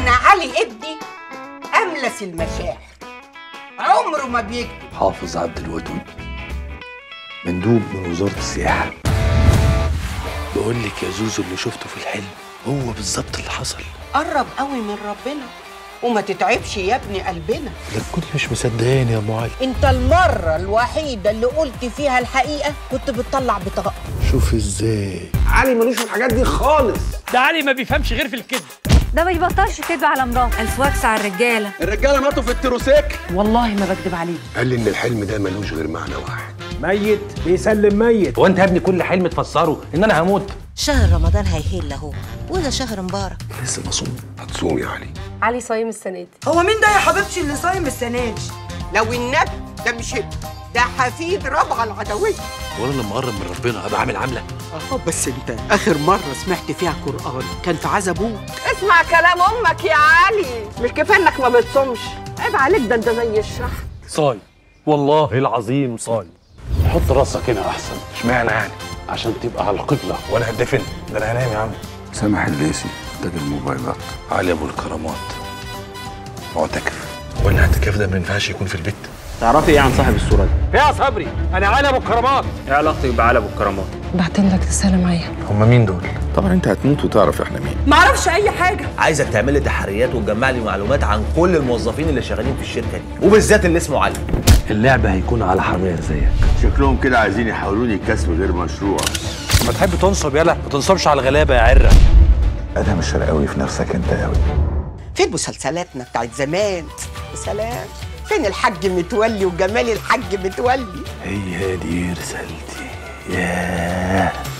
انا علي ابني املس المشاعر عمره ما بيكذب حافظ عبد الودود مندوب من وزارة السياحة بقول لك يا زوزو اللي شفته في الحلم هو بالظبط اللي حصل قرب قوي من ربنا وما تتعبش يا ابني قلبنا ده كنت مش مصدقاني يا ام علي انت المرة الوحيدة اللي قلت فيها الحقيقة كنت بتطلع بطاقة شوف ازاي علي ملوش في الحاجات دي خالص ده علي ما بيفهمش غير في الكذب ده ما يبطلش كذب على مراته الفواكس على الرجاله الرجاله ماتوا في التروسيكل والله ما بكذب عليه قال لي ان الحلم ده ملوش غير معنى واحد ميت بيسلم ميت هو انت يا ابني كل حلم تفسره ان انا هموت شهر رمضان هيهل اهو وده شهر مبارك لسه مصوم هتصوم يا علي علي صايم السنه دي هو مين ده يا حبيبتي اللي صايم السنه دي لو النبي ده مش ابني ده حفيد ربع العدوية وانا لما اقرب من ربنا هبقى عامل عامله اه بس انت اخر مرة سمعت فيها قرآن كان في عزا ابوك اسمع كلام امك يا علي مش كفايه انك ما بتصومش عيب عليك ده انت زي الشحن صاي والله العظيم صاي حط راسك هنا احسن اشمعنى يعني عشان تبقى على القبلة وانا هدفن ده انا هنام يا عم سامح الليسي تاجر الموبايلات علي ابو الكرامات معتكف وانا الاعتكاف ده ما ينفعش يكون في البيت تعرفي ايه عن صاحب الصوره دي يا صبري انا علي ابو الكرامات ايه علاقتك بعلى ابو الكرامات بعتين لك رساله معايا هم مين دول طبعا انت هتموت وتعرف احنا مين ما اعرفش اي حاجه عايزك تعمل لي تحريات وتجمع لي معلومات عن كل الموظفين اللي شغالين في الشركه دي وبالذات اللي اسمه علي اللعبة هيكون على حمير زيك شكلهم كده عايزين يحولوني كسب غير مشروع ما تحب تنصب يلا ما تنصبش على الغلابه يا عره ادهم الشرقاوي في نفسك انت قوي فين مسلسلاتنا بتاعت زمان يا سلام فين الحاج متولي وجمال الحاج متولي هي دي رسالتي ياه